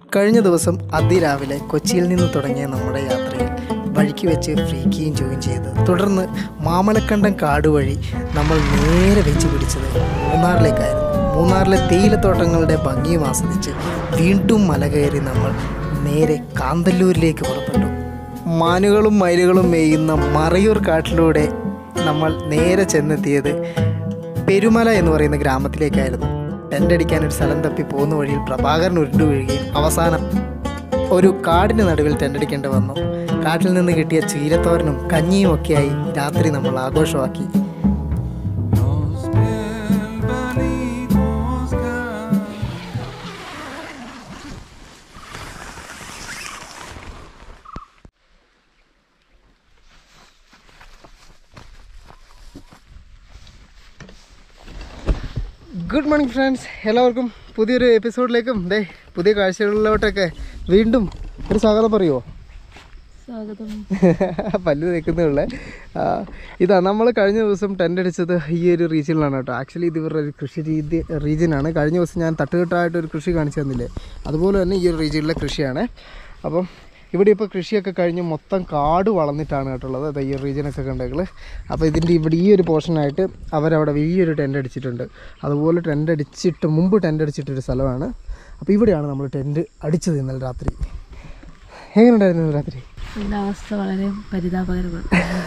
കഴിഞ്ഞ ദിവസം അതിരാവിലെ കൊച്ചിയിൽ നിന്ന് തുടങ്ങിയ നമ്മുടെ യാത്രയിൽ വഴിക്ക് വെച്ച് ഫ്രീക്കുകയും ജോയിൻ ചെയ്ത് തുടർന്ന് മാമലക്കണ്ടം കാട് വഴി നമ്മൾ നേരെ വെച്ച് പിടിച്ചത് മൂന്നാറിലേക്കായിരുന്നു മൂന്നാറിലെ തേയിലത്തോട്ടങ്ങളുടെ ഭംഗിയും ആസ്വദിച്ച് വീണ്ടും മല കയറി നമ്മൾ നേരെ കാന്തല്ലൂരിലേക്ക് പുറപ്പെട്ടു മാനുകളും മയിലുകളും മേയുന്ന മറയൂർ കാട്ടിലൂടെ നമ്മൾ നേരെ ചെന്നെത്തിയത് പെരുമല എന്ന് പറയുന്ന ഗ്രാമത്തിലേക്കായിരുന്നു ടെൻ്റ് അടിക്കാൻ ഒരു സ്ഥലം തപ്പി പോകുന്ന വഴിയിൽ പ്രഭാകരൻ ഉരുണ്ടു വീഴുകയും അവസാനം ഒരു കാടിന് നടുവിൽ ടെൻ്റ് അടിക്കേണ്ടി വന്നു കാട്ടിൽ നിന്ന് കിട്ടിയ ചീരത്തോരനും കഞ്ഞിയും ഒക്കെയായി രാത്രി നമ്മൾ ആഘോഷമാക്കി ഗുഡ് മോർണിംഗ് ഫ്രണ്ട്സ് എല്ലാവർക്കും പുതിയൊരു എപ്പിസോഡിലേക്കും ദേ പുതിയ കാഴ്ചകളിലോട്ടൊക്കെ വീണ്ടും ഒരു സ്വാഗതം പറയുമോ സ്വാഗതം പല്ല് തേക്കുന്നേ ഇതാ നമ്മൾ കഴിഞ്ഞ ദിവസം ടെൻ്റ് അടിച്ചത് ഈ ഒരു റീജിയനിലാണ് കേട്ടോ ആക്ച്വലി ഇത് ഇവരുടെ ഒരു കൃഷി രീതി റീജിയനാണ് കഴിഞ്ഞ ദിവസം ഞാൻ തട്ടുകെട്ടായിട്ട് ഒരു കൃഷി കാണിച്ചു തന്നില്ലേ അതുപോലെ തന്നെ ഈ ഒരു റീജിയനിലെ കൃഷിയാണ് അപ്പം ഇവിടെ ഇപ്പോൾ കൃഷിയൊക്കെ കഴിഞ്ഞ് മൊത്തം കാട് വളർന്നിട്ടാണ് കേട്ടുള്ളത് അതായത് ഈ ഒരു റീജിയനൊക്കെ കണ്ടേകൾ അപ്പോൾ ഇതിൻ്റെ ഇവിടെ ഈ ഒരു പോർഷനായിട്ട് അവരവിടെ വലിയൊരു ടെൻ്റ് അടിച്ചിട്ടുണ്ട് അതുപോലെ ടെൻ്റ് അടിച്ചിട്ട് മുമ്പ് ടെൻ്റ് അടിച്ചിട്ടൊരു സ്ഥലമാണ് അപ്പോൾ ഇവിടെയാണ് നമ്മൾ ടെൻ്റ് അടിച്ചത് ഇന്നലെ രാത്രി എങ്ങനെയുണ്ടായിരുന്നു ഇന്നലെ രാത്രി എൻ്റെ അവസ്ഥ വളരെ പരിതാപകരമാണ്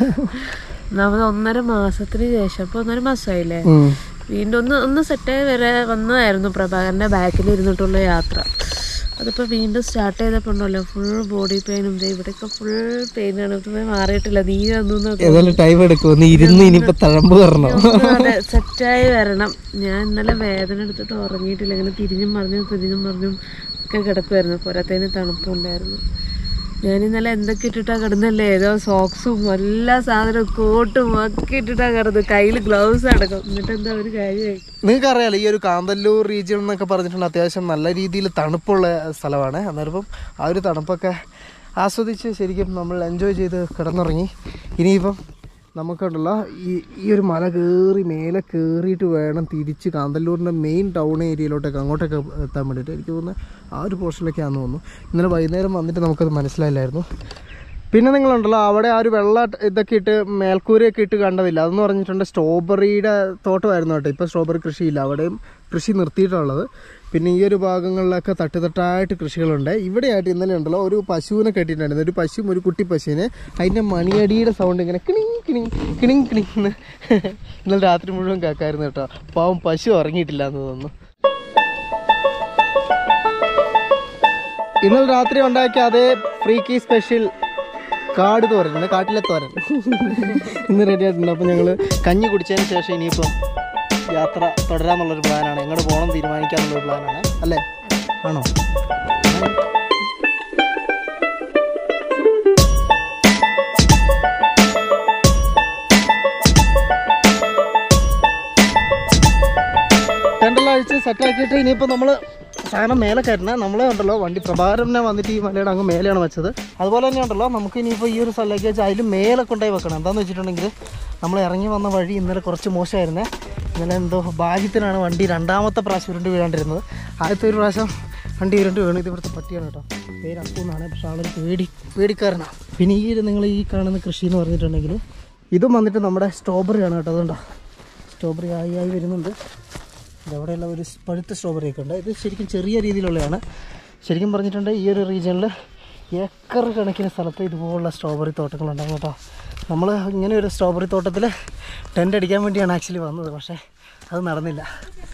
നമ്മൾ ഒന്നര മാസത്തിന് ശേഷം ഇപ്പോൾ ഒന്നര മാസമായില്ലേ ഉം. വീണ്ടും ഒന്ന് ഒന്ന് സെറ്റായി വരെ വന്നതായിരുന്നു പ്രഭാകരൻ്റെ ബാക്കിൽ ഇരുന്നിട്ടുള്ള യാത്ര അതിപ്പോൾ വീണ്ടും സ്റ്റാർട്ട് ചെയ്തപ്പോൾ ഉണ്ടല്ലോ ഫുൾ ബോഡി പെയിനും ഇവിടെയൊക്കെ ഫുൾ പെയിനാണ് ഇതുവരെ മാറിയിട്ടില്ല നീരൊന്നും ഏതായാലും ടൈം എടുക്കും ഒന്ന് ഇരുന്ന് ഇനിയിപ്പോൾ തഴമ്പ് കയറണം അതെ സെറ്റായി വരണം ഞാൻ ഇന്നലെ വേദന എടുത്തിട്ട് ഉറങ്ങിയിട്ടില്ല ഇങ്ങനെ തിരിഞ്ഞും മറിഞ്ഞും തിരിഞ്ഞും മറിഞ്ഞും ഒക്കെ കിടക്കുമായിരുന്നു പുറത്തേന് തണുപ്പുണ്ടായിരുന്നു ഞാൻ ഇന്നലെ എന്തൊക്കെ ഇട്ടിട്ടാ കിടന്നല്ലേ ഏതോ സോക്സും എല്ലാ സാധനവും കോട്ടും ഒക്കെ ഇട്ടിട്ടാ കിടന്നത് കയ്യിൽ ഗ്ലൗസ് അടക്കം എന്നിട്ട് എന്താ ഒരു കാര്യമായി നിങ്ങൾക്ക് അറിയാലോ ഈ ഒരു കാന്തല്ലൂർ റീജിയൻ എന്നൊക്കെ പറഞ്ഞിട്ടുണ്ട് അത്യാവശ്യം നല്ല രീതിയിൽ തണുപ്പുള്ള സ്ഥലമാണ് അന്നേരം ആ ഒരു തണുപ്പൊക്കെ ആസ്വദിച്ച് ശരിക്കും നമ്മൾ എൻജോയ് ചെയ്ത് കിടന്നുറങ്ങി ഇനിയിപ്പം നമുക്കുണ്ടല്ലോ ഈ ഈ ഒരു മല കയറി മേലെ കയറിയിട്ട് വേണം തിരിച്ച് കാന്തല്ലൂരിൻ്റെ മെയിൻ ടൗൺ ഏരിയയിലോട്ടൊക്കെ അങ്ങോട്ടൊക്കെ എത്താൻ വേണ്ടിയിട്ട് എനിക്ക് തോന്നുന്നത് ആ ഒരു പോർഷനിലൊക്കെയാണെന്ന് തോന്നുന്നു ഇന്നലെ വൈകുന്നേരം വന്നിട്ട് നമുക്കത് മനസ്സിലായില്ലായിരുന്നു പിന്നെ നിങ്ങളുണ്ടല്ലോ അവിടെ ആ ഒരു വെള്ള ഇതൊക്കെ ഇട്ട് മേൽക്കൂരയൊക്കെ ഇട്ട് കണ്ടതില്ല അതെന്ന് പറഞ്ഞിട്ടുണ്ട് സ്ട്രോബെറിയുടെ തോട്ടമായിരുന്നു കേട്ടോ ഇപ്പോൾ സ്ട്രോബെറി കൃഷിയില്ല അവിടെയും കൃഷി നിർത്തിയിട്ടുള്ളത് പിന്നെ ഈ ഒരു ഭാഗങ്ങളിലൊക്കെ തട്ടുതട്ടായിട്ട് കൃഷികളുണ്ട് ഇവിടെയായിട്ട് ഇന്നലെ ഉണ്ടല്ലോ ഒരു പശുവിനെ കെട്ടിയിട്ടുണ്ടായിരുന്നു ഒരു പശുവും ഒരു കുട്ടി പശുവിനെ അതിൻ്റെ മണിയടിയുടെ സൗണ്ട് ഇങ്ങനെ കിണിങ് കിണിങ് കിണിങ് കിണിങ് എന്ന് ഇന്നലെ രാത്രി മുഴുവൻ കേൾക്കായിരുന്നു കേട്ടോ പാവം പശു ഉറങ്ങിയിട്ടില്ല എന്ന് തോന്നുന്നു ഇന്നലെ രാത്രി ഉണ്ടാക്കിയ അതേ ഫ്രീക്കി സ്പെഷ്യൽ കാട് തോരൻ കാട്ടിലെ തോരൻ ഇന്ന് റെഡി ആയിട്ടുണ്ട് അപ്പോൾ ഞങ്ങൾ കഞ്ഞി കുടിച്ചതിന് ശേഷം ഇനിയിപ്പം യാത്ര തുടരാന്നുള്ളൊരു പ്ലാനാണ് എങ്ങോട്ട് പോകണം തീരുമാനിക്കാന്നുള്ളൊരു പ്ലാനാണ് അല്ലേ ആണോ ടെൻ്റെല്ലാം അഴിച്ച് സെറ്റാക്കിയിട്ട് ഇനിയിപ്പോൾ നമ്മൾ സാധനം മേലെ കയറ്റണം നമ്മൾ ഉണ്ടല്ലോ വണ്ടി പ്രഭാകരനെ വന്നിട്ട് ഈ മലയുടെ അങ്ങ് മേലെയാണ് വെച്ചത് അതുപോലെ തന്നെ ഉണ്ടല്ലോ നമുക്ക് ഇനിയിപ്പോൾ ഈ ഒരു സ്ഥലത്തേക്ക് വെച്ചാൽ അതിൽ മേലെ കൊണ്ടുപോയി വെക്കണം എന്താണെന്ന് വെച്ചിട്ടുണ്ടെങ്കിൽ നമ്മൾ ഇറങ്ങി വന്ന വഴി ഇന്നലെ കുറച്ച് മോശമായിരുന്നേ ഇന്നലെ എന്തോ ഭാഗ്യത്തിനാണ് വണ്ടി രണ്ടാമത്തെ പ്രാവശ്യം ഉരുണ്ട് വീഴാണ്ടിരുന്നത് ആദ്യത്തെ ഒരു പ്രാവശ്യം വണ്ടി ഉരുണ്ട് വീണു ഇത് ഇവിടുത്തെ പട്ടിയാണ് കേട്ടോ പേര് അക്കൂന്നാണ് പക്ഷെ ആളൊരു പേടി പേടിക്കാരനാണ് പിന്നെ ഈ ഒരു നിങ്ങൾ ഈ കാണുന്ന കൃഷി എന്ന് പറഞ്ഞിട്ടുണ്ടെങ്കിൽ ഇതും വന്നിട്ട് നമ്മുടെ സ്ട്രോബെറിയാണ് കേട്ടോ അതുകൊണ്ടോ സ്ട്രോബെറി ആയി ആയി വരുന്നുണ്ട് ഇതവിടെയുള്ള ഒരു പഴുത്ത സ്ട്രോബെറി ഒക്കെ ഉണ്ട് ഇത് ശരിക്കും ചെറിയ രീതിയിലുള്ളതാണ് ശരിക്കും പറഞ്ഞിട്ടുണ്ട് ഈ ഒരു റീജിയനിൽ ഏക്കർ കണക്കിന് സ്ഥലത്ത് ഇതുപോലുള്ള സ്ട്രോബെറി തോട്ടങ്ങളുണ്ടാകും കേട്ടോ നമ്മൾ ഇങ്ങനെ ഒരു സ്ട്രോബെറി തോട്ടത്തിൽ ടെൻ്റ് അടിക്കാൻ വേണ്ടിയാണ് ആക്ച്വലി വന്നത് പക്ഷേ അത് നടന്നില്ല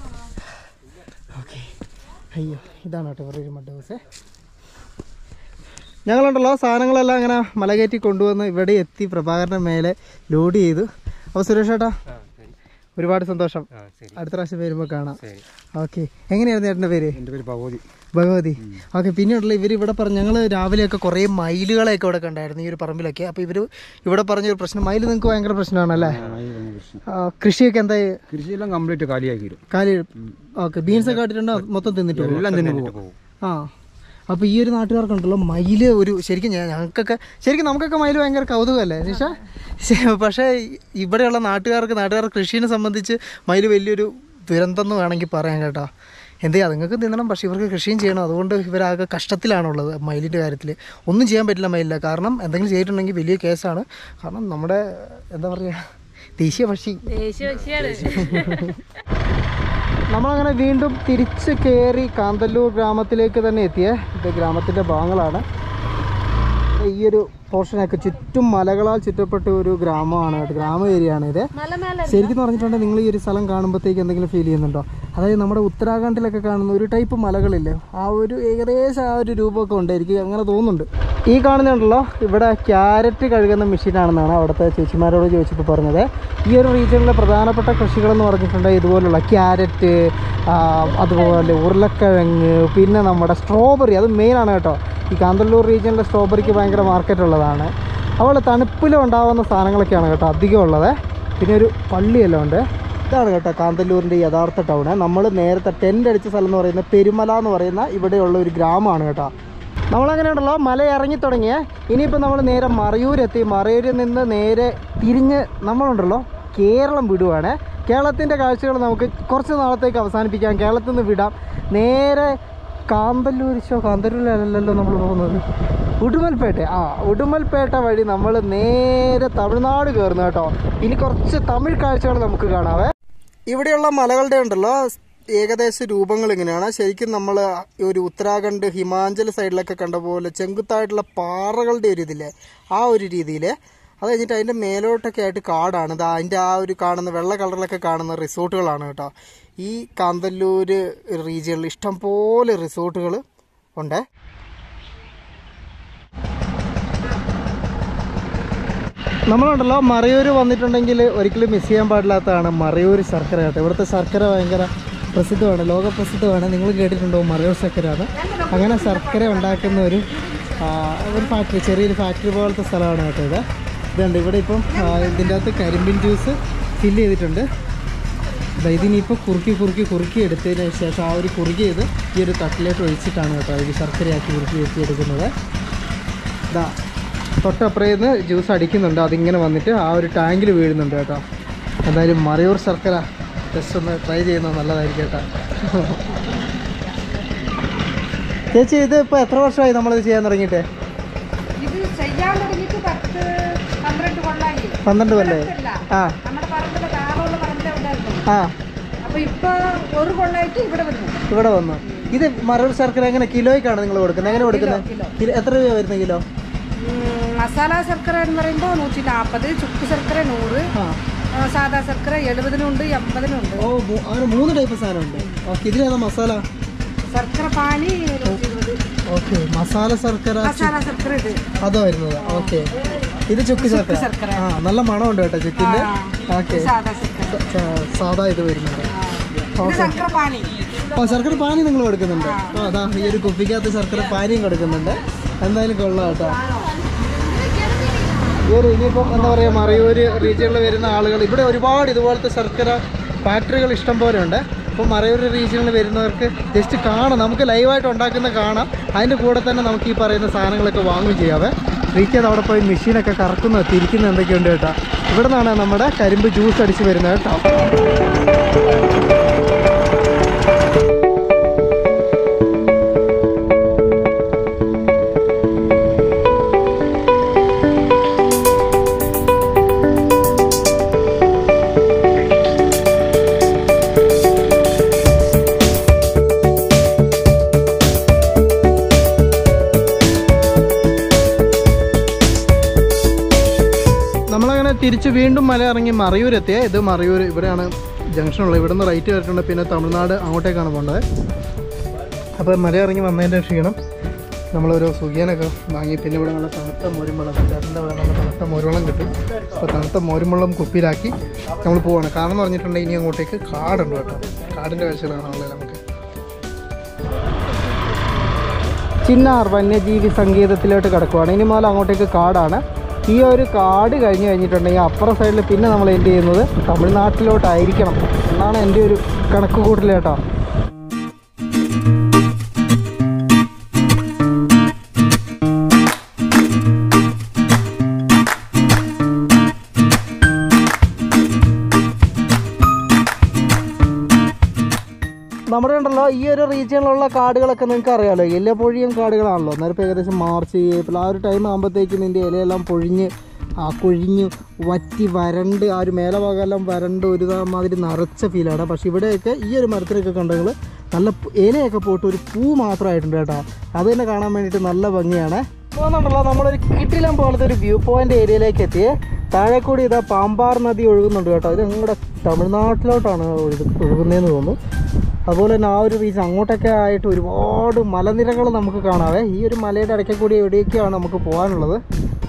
ഓക്കെ അയ്യോ ഇതാണ് കേട്ടോ ഇവരുടെ ഒരു മഡ് ഹൗസ് ഞങ്ങളുണ്ടല്ലോ സാധനങ്ങളെല്ലാം ഇങ്ങനെ മലകയറ്റി കൊണ്ടുവന്ന് ഇവിടെ എത്തി പ്രഭാകരൻ്റെ മേലെ ലോഡ് ചെയ്തു അപ്പോൾ സുരേഷ് ചേട്ടാ ഒരുപാട് സന്തോഷം അടുത്ത പ്രാവശ്യം വരുമ്പോൾ കാണാം ഓക്കെ എങ്ങനെയായിരുന്നു ചേട്ടൻ്റെ പേര് എൻ്റെ പേര് ഭഗവതി ഭഗവതി ഓക്കെ പിന്നെയുള്ള ഇവർ ഇവിടെ പറഞ്ഞ ഞങ്ങൾ രാവിലെയൊക്കെ കുറേ മയിലുകളെയൊക്കെ ഇവിടെ കണ്ടായിരുന്നു ഈ ഒരു പറമ്പിലൊക്കെ അപ്പോൾ ഇവർ ഇവിടെ പറഞ്ഞ ഒരു പ്രശ്നം മയിൽ നിങ്ങൾക്ക് ഭയങ്കര പ്രശ്നമാണല്ലേ ആ, കൃഷിയൊക്കെ എന്താ കൃഷിയെല്ലാം കംപ്ലീറ്റ് കാലിയാക്കിരും കാലി ഓക്കെ ബീൻസ് ഒക്കെ ഇട്ടിട്ടുണ്ടോ മൊത്തം തിന്നിട്ട് പോകും? എല്ലാം തന്നെ പോകും ആ അപ്പോൾ ഈ ഒരു നാട്ടുകാർക്കുണ്ടല്ലോ മയില് ഒരു ശരിക്കും ഞാൻ- ഞങ്ങൾക്കൊക്കെ ശരിക്കും നമുക്കൊക്കെ മയിൽ ഭയങ്കര കൗതുകമല്ലേ നിഷ ശ- പക്ഷേ ഇവിടെയുള്ള നാട്ടുകാർക്ക് നാട്ടുകാർ കൃഷിനെ സംബന്ധിച്ച് മയിൽ വലിയൊരു ദുരന്തം എന്ന് വേണമെങ്കിൽ പറയാം കേട്ടോ എന്ത് ചെയ്യാം നിങ്ങൾക്ക് തിന്നണം പക്ഷേ ഇവർക്ക് കൃഷിയും ചെയ്യണം അതുകൊണ്ട് ഇവരാകെ കഷ്ടത്തിലാണുള്ളത് മയിലിൻ്റെ കാര്യത്തിൽ ഒന്നും ചെയ്യാൻ പറ്റില്ല മയിലില്ല കാരണം എന്തെങ്കിലും ചെയ്തിട്ടുണ്ടെങ്കിൽ വലിയ കേസാണ് കാരണം നമ്മുടെ എന്താ പറയുക ദേശീയ പക്ഷി ദേശീയ പക്ഷിയാണ് നമ്മളങ്ങനെ വീണ്ടും തിരിച്ച് കയറി കാന്തല്ലൂർ ഗ്രാമത്തിലേക്ക് തന്നെ എത്തിയേ ഇത് ഗ്രാമത്തിൻ്റെ ഭാഗങ്ങളാണ് ഈ ഒരു പോർഷനൊക്കെ ചുറ്റും മലകളാൽ ചുറ്റപ്പെട്ട ഒരു ഗ്രാമമാണ് കേട്ടോ ഗ്രാമ ഏരിയ ആണ് ഇത് മല മേലെ ശരിക്കും പറഞ്ഞിട്ടുണ്ടെങ്കിൽ നിങ്ങൾ ഈ ഒരു സ്ഥലം കാണുമ്പോഴത്തേക്ക് എന്തെങ്കിലും ഫീൽ ചെയ്യുന്നുണ്ടോ അതായത് നമ്മുടെ ഉത്തരാഖണ്ഡിലൊക്കെ കാണുന്ന ഒരു ടൈപ്പ് മലകളില്ലേ ആ ഒരു ഏകദേശം ആ ഒരു രൂപമൊക്കെ ഉണ്ട് എനിക്ക് അങ്ങനെ തോന്നുന്നുണ്ട് ഈ കാണുന്നുണ്ടല്ലോ ഇവിടെ ക്യാരറ്റ് കഴുകുന്ന മെഷീനാണെന്നാണ് അവിടുത്തെ ചേച്ചിമാരോട് ചോദിച്ചപ്പോൾ പറഞ്ഞത് ഈ ഒരു റീജിയനിലെ പ്രധാനപ്പെട്ട കൃഷികളെന്ന് പറഞ്ഞിട്ടുണ്ടെങ്കിൽ ഇതുപോലുള്ള ക്യാരറ്റ് അതുപോലെ ഉരുളക്കിഴങ്ങ് പിന്നെ നമ്മുടെ സ്ട്രോബെറി അത് മെയിനാണ് കേട്ടോ ഈ കാന്തല്ലൂർ റീജിയനിലെ സ്ട്രോബെറിക്ക് ഭയങ്കര മാർക്കറ്റ് ഉള്ളതാണ് അതുപോലെ തണുപ്പിലും ഉണ്ടാകുന്ന സാധനങ്ങളൊക്കെയാണ് കേട്ടോ അധികം ഉള്ളത് പിന്നെ ഒരു പള്ളിയെല്ലാം ഉണ്ട് ഇതാണ് കേട്ടോ കാന്തല്ലൂരിൻ്റെ യഥാർത്ഥ ടൗണ് നമ്മൾ നേരത്തെ ടെൻ്റ് അടിച്ച സ്ഥലം എന്ന് പറയുന്നത് പെരുമല എന്ന് പറയുന്ന ഇവിടെയുള്ള ഒരു ഗ്രാമമാണ് കേട്ടോ നമ്മളങ്ങനെ ഉണ്ടല്ലോ മല ഇറങ്ങി തുടങ്ങിയ ഇനിയിപ്പോൾ നമ്മൾ നേരെ മറയൂരെത്തി മറയൂരിൽ നിന്ന് നേരെ തിരിഞ്ഞ് നമ്മളുണ്ടല്ലോ കേരളം വിടുവാണ് കേരളത്തിൻ്റെ കാഴ്ചകൾ നമുക്ക് കുറച്ച് നാളത്തേക്ക് അവസാനിപ്പിക്കാം കേരളത്തിൽ നിന്ന് വിടാം നേരെ കാന്തല്ലൂർ ഷോ കാന്തല്ലൂരിലല്ലല്ലോ നമ്മൾ പോകുന്നത് ഉടുമൽപേട്ട ആ ഉടുമൽപേട്ട വഴി നമ്മൾ നേരെ തമിഴ്നാട് കയറുന്നു കേട്ടോ ഇനി കുറച്ച് തമിഴ് കാഴ്ചകൾ നമുക്ക് കാണാവേ ഇവിടെയുള്ള മലകളുടെ ഉണ്ടല്ലോ ഏകദേശ രൂപങ്ങൾ ഇങ്ങനെയാണ് ശരിക്കും നമ്മൾ ഒരു ഉത്തരാഖണ്ഡ് ഹിമാചൽ സൈഡിലൊക്കെ കണ്ട പോലെ ചെങ്കുത്തായിട്ടുള്ള പാറകളുടെ ഒരു ഇതില്ലേ ആ ഒരു രീതിയിൽ അത് കഴിഞ്ഞിട്ട് അതിൻ്റെ മേലോട്ടൊക്കെ ആയിട്ട് കാടാണ് ഇത് അതിൻ്റെ ആ ഒരു കാണുന്ന വെള്ള കളറിലൊക്കെ കാണുന്ന റിസോർട്ടുകളാണ് കേട്ടോ ഈ കാന്തല്ലൂർ റീജിയനിൽ ഇഷ്ടംപോലെ റിസോർട്ടുകൾ ഉണ്ട് നമ്മളുണ്ടല്ലോ മറയൂർ വന്നിട്ടുണ്ടെങ്കിൽ ഒരിക്കലും മിസ് ചെയ്യാൻ പാടില്ലാത്തതാണ് മറയൂർ ശർക്കര കേട്ടോ ഇവിടുത്തെ ശർക്കര ഭയങ്കര പ്രസിദ്ധമാണ് ലോകപ്രസിദ്ധമാണ് നിങ്ങൾ കേട്ടിട്ടുണ്ടോ മറയൂർ ശർക്കര ആണ് അങ്ങനെ ശർക്കര ഉണ്ടാക്കുന്ന ഒരു ആ, ഒരു ഫാക്ടറി ചെറിയൊരു ഫാക്ടറി പോലത്തെ സ്ഥലമാണ് കേട്ടോ ഇത് ഇതുണ്ട് ഇവിടെ ഇപ്പം ആ, ഇതിൻ്റെ അകത്ത് കരിമ്പിൻ ജ്യൂസ് ഫില്ല് ചെയ്തിട്ടുണ്ട് ദാ ഇതിനിപ്പോൾ കുറുക്കി കുറുക്കി കുറുക്കി എടുത്തതിന് ശേഷം ആ ഒരു കുറുകിയത് ഈ ഒരു തട്ടിലേക്ക് ഒഴിച്ചിട്ടാണ് കേട്ടോ ഇത് ശർക്കരയാക്കി കുറുക്കി വെച്ച് എടുക്കുന്നത് ഇതാ തൊട്ടപ്പുറേന്ന് ജ്യൂസ് അടിക്കുന്നുണ്ട് അതിങ്ങനെ വന്നിട്ട് ആ ഒരു ടാങ്കിൽ വീഴുന്നുണ്ട് കേട്ടോ എന്തായാലും മറയൂർ ശർക്കര ജസ്റ്റ് ഒന്ന് ട്രൈ ചെയ്യുന്നത് നല്ലതായിരിക്കും കേട്ടോ ചേച്ചി ഇത് ഇപ്പോൾ എത്ര വർഷമായി നമ്മളിത് ചെയ്യാൻ തുടങ്ങിയിട്ട് ഇത് ചെയ്യാൻ തുടങ്ങിയിട്ട് പത്ത് പന്ത്രണ്ട് കൊള്ളായി പന്ത്രണ്ട് കൊല്ലേ ആ നമ്മുടെ പറമ്പിലെ താറുള്ള പറമ്പിലെ ഉണ്ടായിരുന്നു ആ അപ്പൊ ഇപ്പൊ ഒരു കൊള്ളായിട്ട് ഇവിടെ വന്നു ഇവിടെ വന്നു ഇത് മറയൂർ ശർക്കര എങ്ങനെ കിലോയ്ക്കാണ് നിങ്ങൾ കൊടുക്കുന്നത് എങ്ങനെ കൊടുക്കുന്നത് കിലോ എത്ര രൂപ വരുന്ന കിലോ ഉം, മസാല ശർക്കര എന്ന് പറയുമ്പോൾ നൂറ്റി നാൽപ്പത് ചുക്ക് ശർക്കര നൂറ് ആ ആ, സാദാ ശർക്കര എഴുപതിനുണ്ട് എൺപതിനുണ്ട് ഓ മൂ- അങ്ങനെ മൂന്ന് ടൈപ്പ് സാധനമുണ്ട് ഓക്കെ ഇതിലേതാ മസാല ശർക്കര പാനി നൂറ്റി ഇരുപത് ഓക്കെ മസാല ശർക്കര മസാല ശർക്കര ഇത് അതോ വരുന്നത് ഓക്കെ ഇത് ചുക്ക് ശർക്കര ശർക്കര. ആ നല്ല മണമുണ്ട് കേട്ടോ ചുക്കിന്റെ ഓക്കെ സാദാ ശർക്കര സാധാ ഇത് വരുന്നുണ്ട് ഇത് ശർക്കര പാനി ഓ ശർക്കര പാനി നിങ്ങൾ കൊടുക്കുന്നുണ്ട് ആ അതാ ഈ ഒരു കുപ്പിക്കകത്ത് ശർക്കര പാനിയും കൊടുക്കുന്നുണ്ട് എന്തായാലും കൊള്ളാം കേട്ടോ ഈ ഒരു ഇനിയിപ്പം എന്താ പറയുക മറയൂർ റീജിയനിൽ വരുന്ന ആളുകൾ ഇവിടെ ഒരുപാട് ഇതുപോലത്തെ ശർക്കര ഫാക്ടറികൾ ഇഷ്ടം പോലെ ഉണ്ട് അപ്പോൾ മറയൂർ റീജിയനിൽ വരുന്നവർക്ക് ജസ്റ്റ് കാണാം നമുക്ക് ലൈവായിട്ട് ഉണ്ടാക്കുന്ന കാണാം അതിൻ്റെ കൂടെ തന്നെ നമുക്ക് ഈ പറയുന്ന സാധനങ്ങളൊക്കെ വാങ്ങുകയും ചെയ്യാവേ റീച്ചത് അവിടെ പോയി മെഷീനൊക്കെ കറക്കുന്ന തിരിക്കുന്ന എന്തൊക്കെയുണ്ട് കേട്ടോ ഇവിടെ നിന്നാണ് നമ്മുടെ കരിമ്പ് ജ്യൂസ് അടിച്ച് വരുന്നത് കേട്ടോ നമ്മളങ്ങനെ തിരിച്ച് വീണ്ടും മല ഇറങ്ങി മറയൂർ എത്തിയ ഇത് മറയൂർ ഇവിടെയാണ് ജംഗ്ഷനുള്ളത് ഇവിടെ നിന്ന് റൈറ്റ് കയറിയിട്ടുണ്ട് പിന്നെ തമിഴ്നാട് അങ്ങോട്ടേക്കാണ് പോകേണ്ടത് അപ്പോൾ മല ഇറങ്ങി വന്നതിൻ്റെ ക്ഷീണം നമ്മളൊരു സുഖിയനൊക്കെ വാങ്ങി പിന്നെ ഇവിടെ നല്ല തണുത്ത മോരുമ്പളം ചേട്ടൻ്റെ ഇവിടെ നല്ല തണുത്ത മോരുവെള്ളം കിട്ടും അപ്പോൾ തണുത്ത മോരുമ്പള്ളം കുപ്പിയിലാക്കി നമ്മൾ പോവാണ് കാരണം എന്ന് പറഞ്ഞിട്ടുണ്ടെങ്കിൽ ഇനി അങ്ങോട്ടേക്ക് കാടുണ്ട് കേട്ടോ കാടിൻ്റെ കാഴ്ചകളാണുള്ളത് നമുക്ക് ചിന്നാർ വന്യജീവി സങ്കേതത്തിലോട്ട് കിടക്കുവാണ് ഇനി മുതൽ അങ്ങോട്ടേക്ക് കാടാണ് ഈ ഒരു കാട് കഴിഞ്ഞ് കഴിഞ്ഞിട്ടുണ്ടെങ്കിൽ അപ്പുറ സൈഡിൽ പിന്നെ നമ്മൾ എന്ത് ചെയ്യുന്നത് തമിഴ്നാട്ടിലോട്ടായിരിക്കണം എന്നാണ് എൻ്റെ ഒരു കണക്ക് കൂട്ടൽ കേട്ടോ നമ്മുടെ ഉണ്ടല്ലോ ഈ ഒരു റീജിയണിലുള്ള കാടുകളൊക്കെ നിങ്ങൾക്ക് അറിയാമല്ലോ ഇല പൊഴിയും കാടുകളാണല്ലോ അന്നേരം ഇപ്പോൾ ഏകദേശം മാർച്ച് ഏപ്രിൽ ആ ഒരു ടൈം ആകുമ്പോഴത്തേക്കും ഇതിൻ്റെ ഇലയെല്ലാം പൊഴിഞ്ഞ് ആ കൊഴിഞ്ഞ് വറ്റി വരണ്ട് ആ ഒരു മേലഭാഗമെല്ലാം വരണ്ട് ഒരു ദാ മാതിരി നിറച്ച ഫീലാണ് പക്ഷേ ഇവിടെയൊക്കെ ഈ ഒരു മരത്തിനൊക്കെ കണ്ടെങ്കിൽ നല്ല പ് ഇലയൊക്കെ പോയിട്ട് ഒരു പൂ മാത്രമായിട്ടുണ്ട് കേട്ടോ അത് തന്നെ കാണാൻ വേണ്ടിയിട്ട് നല്ല ഭംഗിയാണ് പോകുന്നുണ്ടല്ലോ നമ്മളൊരു കീട്ടിലം പോലത്തെ ഒരു വ്യൂ പോയിന്റ് ഏരിയയിലേക്ക് എത്തിയേ താഴെ കൂടി ഇതാ പാമ്പാർ നദി ഒഴുകുന്നുണ്ട് കേട്ടോ ഇത് നിങ്ങളുടെ തമിഴ്നാട്ടിലോട്ടാണ് ഒഴുകു ഒഴുകുന്നതെന്ന് തോന്നുന്നു അതുപോലെ തന്നെ ആ ഒരു റീച്ച് അങ്ങോട്ടൊക്കെ ആയിട്ട് ഒരുപാട് മലനിരകൾ നമുക്ക് കാണാവേ ഈ ഒരു മലയുടെ ഇടയ്ക്ക് കൂടി എവിടെയൊക്കെയാണ് നമുക്ക് പോകാനുള്ളത്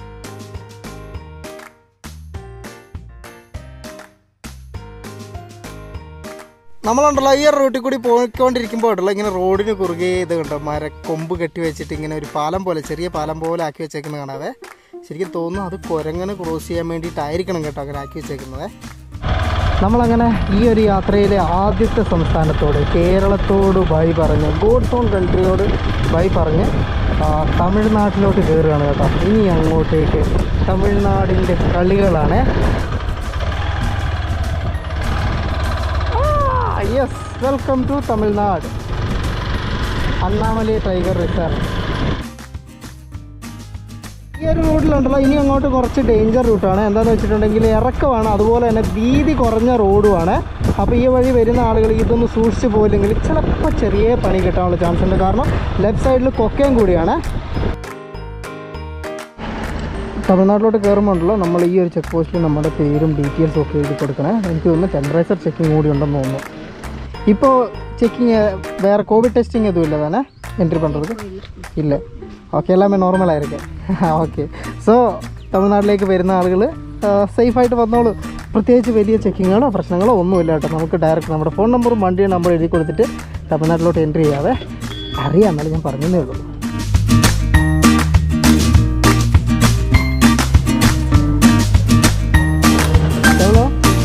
നമ്മളുണ്ടല്ലോ ഈ ഒരു റൂട്ടിൽ കൂടി പോയിക്കൊണ്ടിരിക്കുമ്പോൾ ഉണ്ടല്ലോ ഇങ്ങനെ റോഡിന് കുറുകെ ഇത് കണ്ടോ മര കൊമ്പ് കെട്ടി വെച്ചിട്ട് ഇങ്ങനെ ഒരു പാലം പോലെ ചെറിയ പാലം പോലെ ആക്കി വെച്ചേക്കുന്നത് കാണാവേ ശരിക്കും തോന്നുന്നു അത് കുരങ്ങനെ ക്രോസ് ചെയ്യാൻ വേണ്ടിയിട്ടായിരിക്കണം കേട്ടോ അങ്ങനെ ആക്കി വെച്ചേക്കുന്നത് നമ്മളങ്ങനെ ഈ ഒരു യാത്രയിലെ ആദ്യത്തെ സംസ്ഥാനത്തോട് കേരളത്തോട് ബൈ പറഞ്ഞ് ഗോഡ്സ് ഓൺ കൺട്രിയോട് ബൈ പറഞ്ഞ് ആ, തമിഴ്നാട്ടിലോട്ട് കയറുകയാണ് കേട്ടോ ഇനി അങ്ങോട്ടേക്ക് തമിഴ്നാടിൻ്റെ കളികളാണ് yes welcome to Tamil Nadu Annamalai tiger reserve ഈ ഒരു റൂട്ടിലുണ്ടല്ലോ ഇനി അങ്ങോട്ട് കുറച്ച് ഡേഞ്ചർ റൂട്ടാണ് എന്താണെന്ന് വെച്ചിട്ടുണ്ടെങ്കിൽ ഇറക്കമാണ് അതുപോലെ തന്നെ വീതി കുറഞ്ഞ റോഡുമാണ് അപ്പോൾ ഈ വഴി വരുന്ന ആളുകൾ ഇതൊന്ന് സൂക്ഷിച്ച് പോയില്ലെങ്കിൽ ചിലപ്പോൾ ചെറിയ പണി കിട്ടാനുള്ള ചാൻസ് ഉണ്ട് കാരണം ലെഫ്റ്റ് സൈഡിൽ കൊക്കയും കൂടിയാണ് തമിഴ്നാട്ടിലോട്ട് കയറുമ്പോണ്ടല്ലോ നമ്മൾ ഈ ഒരു ചെക്ക് പോസ്റ്റിൽ നമ്മുടെ പേരും ഡീറ്റെയിൽസും ഒക്കെ എഴുതി കൊടുക്കണേ എനിക്ക് തോന്നുന്നു ടെമ്പറേച്ചർ ചെക്കിങ് കൂടി ഉണ്ടെന്ന് തോന്നുന്നു ഇപ്പോൾ ചെക്കിങ് വേറെ കോവിഡ് ടെസ്റ്റിംഗ് എതുவும் ഇല്ല தானே എൻട്രി பண்ணுறதுக்கு ഇല്ല ഓക്കെ എല്ലാമേ നോർമൽ ആയിരിക്കും ഓക്കെ സോ തമിഴ്നാട്ടിലേക്ക് വരുന്ന ആളുകൾ സേഫായിട്ട് വന്നോളൂ പ്രത്യേകിച്ച് വലിയ ചെക്കിങ്ങുകളോ പ്രശ്നങ്ങളോ ഒന്നുമില്ല കേട്ടോ നമുക്ക് ഡയറക്റ്റ് നമ്മുടെ ഫോൺ നമ്പറും വണ്ടിയുടെ നമ്പറും എഴുതി കൊടുത്തിട്ട് തമിഴ്നാട്ടിലോട്ട് എൻട്രി ചെയ്യാതെ അറിയാം എന്നാലും ഞാൻ പറഞ്ഞതേ ഉള്ളൂ എവ്വളോ?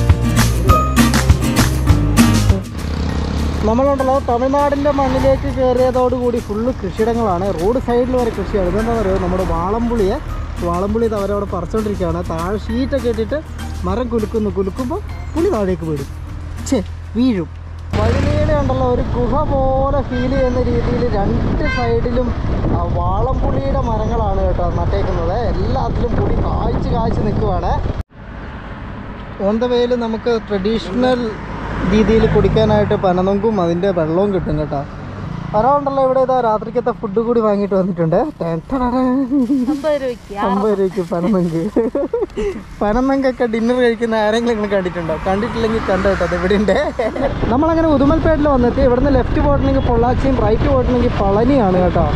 നമ്മളുണ്ടല്ലോ തമിഴ്നാടിൻ്റെ മണ്ണിലേക്ക് കയറിയതോടുകൂടി ഫുള്ള് കൃഷിയിടങ്ങളാണ് റോഡ് സൈഡിൽ വരെ കൃഷിയാണ് ഇതെന്താണെന്ന് അറിയോ നമ്മുടെ വാളംപുളിയെ വാളംപുളി ഇത് അവരവിടെ പറിച്ചുകൊണ്ടിരിക്കുകയാണ് താഴെ ഷീറ്റൊക്കെ ഇട്ടിട്ട് മരം കുലുക്കുന്നു കുലുക്കുമ്പോൾ പുളി താഴേക്ക് വീഴും ഛേ വീഴും വഴിനീളെ ഉണ്ടല്ലോ ഒരു ഗുഹ പോലെ ഫീൽ ചെയ്യുന്ന രീതിയിൽ രണ്ട് സൈഡിലും ആ വാളംപുളിയുടെ മരങ്ങളാണ് കേട്ടോ നട്ടേക്കുന്നത് എല്ലാത്തിലും പുളി കായ്ച്ച് കായ്ച്ച് നിൽക്കുവാണ് ഓൺ ദ വേയിൽ നമുക്ക് ട്രഡീഷണൽ രീതിയിൽ കുടിക്കാനായിട്ട് പനനൊങ്കും അതിൻ്റെ വെള്ളവും കിട്ടും കേട്ടോ പനമുണ്ടല്ലോ ഇവിടെ ഇതാ രാത്രിക്കത്തെ ഫുഡ് കൂടി വാങ്ങിയിട്ട് വന്നിട്ടുണ്ട് ടെൻ ടടട. അമ്പത് രൂപയ്ക്ക് അമ്പത് രൂപയ്ക്ക് പനനങ്ക് പനനങ്കൊക്കെ ഡിന്നർ കഴിക്കുന്ന ആരെങ്കിലും നിങ്ങൾ കണ്ടിട്ടുണ്ടോ കണ്ടിട്ടില്ലെങ്കിൽ കണ്ടു കേട്ടോ അത് ഇവിടെ ഉണ്ട് നമ്മളങ്ങനെ ഉദുമൽപേട്ടിൽ വന്നെത്തി ഇവിടുന്ന് ലെഫ്റ്റ് പോയിട്ടുണ്ടെങ്കിൽ പൊള്ളാച്ചിയും റൈറ്റ് പോയിട്ടുണ്ടെങ്കിൽ പളനിയാണ് കേട്ടോ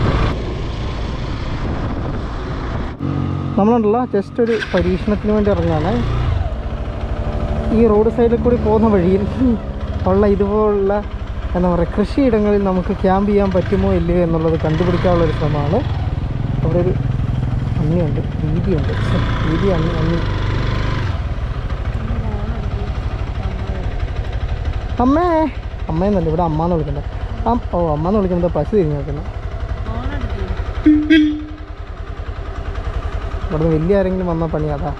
നമ്മളുണ്ടല്ലോ ജസ്റ്റ് ഒരു പരീക്ഷണത്തിന് വേണ്ടി ഇറങ്ങാണ് ഈ റോഡ് സൈഡിൽ കൂടി പോകുന്ന വഴിയിൽ ഉള്ള ഇതുപോലുള്ള എന്താ പറയുക കൃഷിയിടങ്ങളിൽ നമുക്ക് ക്യാമ്പ് ചെയ്യാൻ പറ്റുമോ ഇല്ലയോ എന്നുള്ളത് കണ്ടുപിടിക്കാനുള്ളൊരു ശ്രമമാണ് അവിടെ ഒരു അന്നിയുണ്ട് വീതിയുണ്ട് ശ്ശെ, വീതി അന്നി അന്നി അമ്മേ അമ്മയെന്നല്ല ഇവിടെ അമ്മ എന്ന് വിളിക്കണ്ട ആ ഓ അമ്മ എന്ന് വിളിക്കുന്നത് പശു തിരിഞ്ഞു നോക്കുന്നു ഇവിടുന്ന് വലിയ ആരെങ്കിലും വന്ന പണി അതാ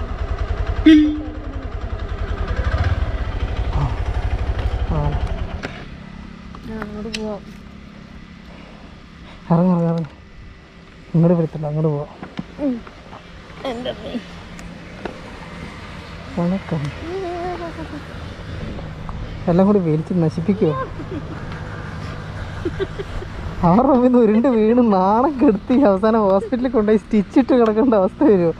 ആ. ആ അങ്ങോട്ട് പോവാം ഇറങ്ങ ഇറങ്ങ ഇറങ്ങ ഇങ്ങോട്ട് വരത്തില്ല അങ്ങോട്ട് പോവാം വണക്കം എല്ലാം കൂടി വലിച്ച് നശിപ്പിക്കുമോ ആ റൂമിൽ നിന്ന് ഉരുണ്ട് വീണ് നാണം കെടുത്തി അവസാനം ഹോസ്പിറ്റലിൽ കൊണ്ടുപോയി സ്റ്റിച്ചിട്ട് കിടക്കേണ്ട അവസ്ഥ വരുമോ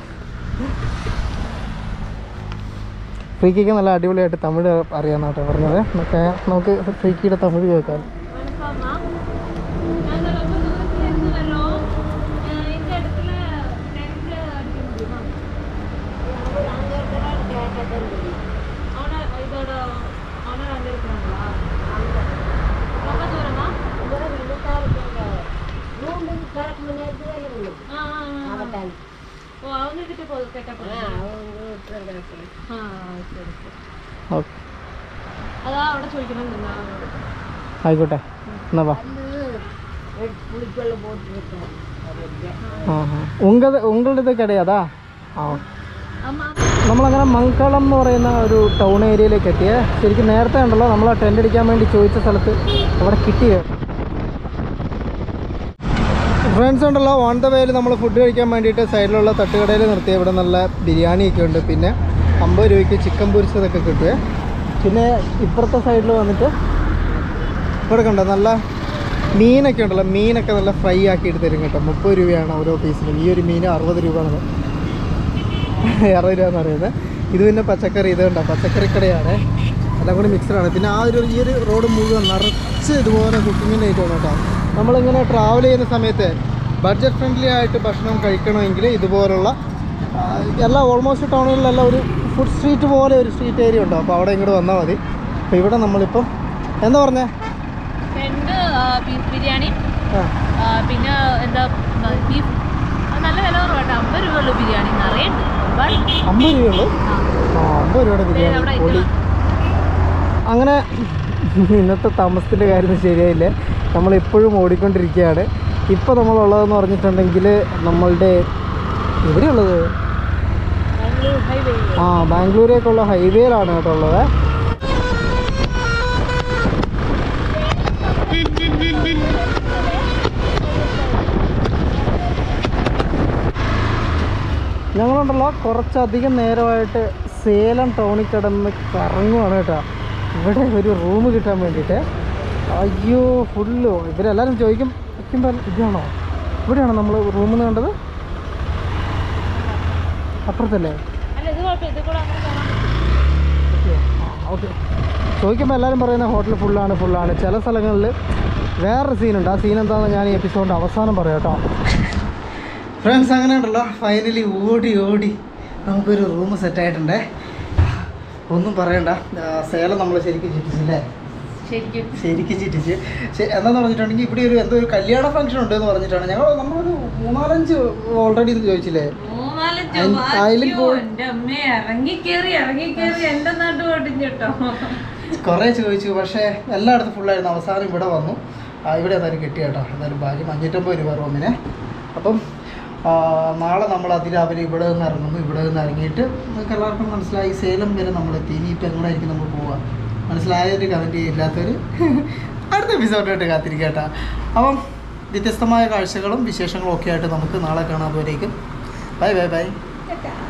ഫ്രീക്കിക്ക് നല്ല അടിപൊളിയായിട്ട് തമിഴ് അറിയാമെന്ന് കേട്ടോ പറഞ്ഞത് നമുക്ക് നമുക്ക് ഫ്രീക്കിയുടെ തമിഴ് കേൾക്കാം ഓക്കെ അതാ അവിടെ ചോദിക്കണം ആയിക്കോട്ടെ എന്നാ വാ ആഹാ ഉങ്കത് ഉങ്ങളുടേത് കിടയാതാ ആ നമ്മളങ്ങനെ മംഗളം എന്ന് പറയുന്ന ഒരു ടൗൺ ഏരിയയിലേക്ക് എത്തിയേ ശരിക്കും നേരത്തെ ഉണ്ടല്ലോ നമ്മൾ ആ ടെൻ്റ് അടിക്കാൻ വേണ്ടി ചോദിച്ച സ്ഥലത്ത് അവിടെ കിട്ടിയത് ഫ്രണ്ട്സ് ഉണ്ടല്ലോ ഓൺ ദ വേയിൽ നമ്മൾ ഫുഡ് കഴിക്കാൻ വേണ്ടിയിട്ട് സൈഡിലുള്ള തട്ടുകടയിൽ നിർത്തി ഇവിടെ നല്ല ബിരിയാണിയൊക്കെ ഉണ്ട് പിന്നെ അമ്പത് രൂപയ്ക്ക് ചിക്കൻ പൊരിച്ചതൊക്കെ കിട്ടുവേ പിന്നെ ഇപ്പുറത്തെ സൈഡിൽ വന്നിട്ട് ഇവിടെ കണ്ടോ നല്ല മീനൊക്കെ ഉണ്ടല്ലോ മീനൊക്കെ നല്ല ഫ്രൈ ആക്കിയിട്ട് തരും കേട്ടോ മുപ്പത് രൂപയാണ് ഓരോ പീസിനും ഈ ഒരു മീൻ അറുപത് രൂപയാണ് അറുപത് രൂപ എന്ന് പറയുന്നത് ഇത് പിന്നെ പച്ചക്കറി ഇത് കണ്ടോ പച്ചക്കറി കടയാണ് എല്ലാം കൂടി മിക്സഡാണ് പിന്നെ ആ ഒരു ഈ ഒരു റോഡ് മുഴുവൻ നിറച്ച് ഇതുപോലെ കുക്കിങ്ങിൻ്റെ ഐറ്റമാണ് കേട്ടോ നമ്മളിങ്ങനെ ട്രാവൽ ചെയ്യുന്ന സമയത്ത് ബഡ്ജറ്റ് ഫ്രണ്ട്ലി ആയിട്ട് ഭക്ഷണം കഴിക്കണമെങ്കിൽ ഇതുപോലുള്ള ആ, എല്ലാ ഓൾമോസ്റ്റ് ടൗണുകളിലെല്ലാം ഒരു ഫുഡ് സ്ട്രീറ്റ് പോലെ ഒരു സ്ട്രീറ്റ് ഏരിയ ഉണ്ടോ അപ്പോൾ അവിടെ ഇങ്ങോട്ട് വന്നാൽ മതി അപ്പോൾ ഇവിടെ നമ്മളിപ്പം എന്താ പറഞ്ഞേ രണ്ട് ബീഫ് ബിരിയാണി ആ ആ, പിന്നെ എന്താ ബീഫ് നല്ല വില കുറവാട്ടോ അമ്പത് രൂപ ഉള്ളു ബിരിയാണി നിറയുണ്ട് ഒരുപാട് അമ്പത് രൂപയുള്ളൂ ആ അമ്പത് രൂപയുടെ ബിരിയാണി അവിടെ പൊളി അങ്ങനെ ഇന്നത്തെ താമസത്തിൻ്റെ കാര്യം ശരിയായില്ല നമ്മളെപ്പോഴും ഓടിക്കൊണ്ടിരിക്കുകയാണ് ഇപ്പോൾ നമ്മളുള്ളതെന്ന് പറഞ്ഞിട്ടുണ്ടെങ്കിൽ നമ്മളുടെ എവിടെയുള്ളത് ബാംഗ്ലൂർ ഹൈവേ ആ ബാംഗ്ലൂരേക്കുള്ള ഹൈവേയിലാണ് കേട്ടോ ഉള്ളത് ഞങ്ങളുണ്ടല്ലോ കുറച്ചധികം നേരമായിട്ട് സേലം ടൗണിൽ കിടന്ന് കറങ്ങുവാണ് കേട്ടോ ഇവിടെ ഒരു റൂം കിട്ടാൻ വേണ്ടിയിട്ട് അയ്യോ ഫുള്ള് ഇവരെല്ലാവരും ചോദിക്കും വയ്ക്കുമ്പോൾ ഇതാണോ ഇവിടെയാണോ നമ്മൾ റൂമിൽ കണ്ടത് അപ്പുറത്തല്ലേ അല്ല ഇത് കുഴപ്പമില്ല ഇത് കൂടെ അങ്ങനെ കാണാൻ ഓക്കെ ചോദിക്കുമ്പോൾ എല്ലാവരും പറയുന്ന ഹോട്ടൽ ഫുള്ളാണ് ഫുള്ളാണ് ചില സ്ഥലങ്ങളിൽ വേറൊരു സീനുണ്ട് ആ സീൻ എന്താണെന്ന് ഞാൻ ഈ എപ്പിസോഡിൻ്റെ അവസാനം പറയാം കേട്ടോ ഫ്രണ്ട്സ് അങ്ങനെ ഉണ്ടല്ലോ ഫൈനലി ഓടി ഓടി നമുക്കൊരു റൂം സെറ്റായിട്ടുണ്ടേ ഒന്നും പറയണ്ട ആ, സേലം നമ്മൾ ശരിക്കും ചുറ്റിച്ചില്ലേ ശരിക്കും ശരിക്കും ചുറ്റിച്ച് ശരി എന്താന്ന് പറഞ്ഞിട്ടുണ്ടെങ്കിൽ ഇവിടെ ഒരു എന്തോ ഒരു കല്യാണ ഫംഗ്ഷൻ ഉണ്ട് എന്ന് പറഞ്ഞിട്ടാണ് ഞങ്ങൾ നമ്മളൊരു മൂന്നാലഞ്ച് ഓൾറെഡി ഇത് ചോദിച്ചില്ലേ മൂന്നാലഞ്ചോ അയൽ- അയലിൽ ബാക്കിയോ പോയി- എൻ്റെ അമ്മേ ഇറങ്ങി കയറി ഇറങ്ങി കയറി എൻ്റെ നാട്ടു ഓടിഞ്ഞിട്ടോ കുറേ ചോദിച്ചു പക്ഷേ എല്ലായിടത്തും ഫുള്ളായിരുന്നു അവസാനം ഇവിടെ വന്നു ആ, ഇവിടെ എന്തായാലും കിട്ടി കേട്ടോ എന്തായാലും ഭാഗ്യം അഞ്ഞൂറ്റമ്പത് രൂപ റൂമിന് അപ്പം ആ, നാളെ നമ്മൾ അതിരാവിലെ ഇവിടെ നിന്ന് ഇറങ്ങുന്നു ഇവിടെ നിന്ന് ഇറങ്ങിയിട്ട് നിങ്ങൾക്ക് എല്ലാവർക്കും മനസ്സിലായി സേലം വരെ നമ്മൾ എത്തി ഇനിയിപ്പോൾ എങ്ങോട്ടായിരിക്കും നമ്മൾ പോവുക മനസ്സിലായൊരു കമൻറ്റ് ഇല്ലാത്തൊരു അടുത്ത എപ്പിസോഡിലോട്ട് കാത്തിരിക്കുക കേട്ടോ അപ്പം വ്യത്യസ്തമായ കാഴ്ചകളും വിശേഷങ്ങളും ഒക്കെ ആയിട്ട് നമുക്ക് നാളെ കാണാൻ പോരേക്കും ബൈ ബൈ ബൈ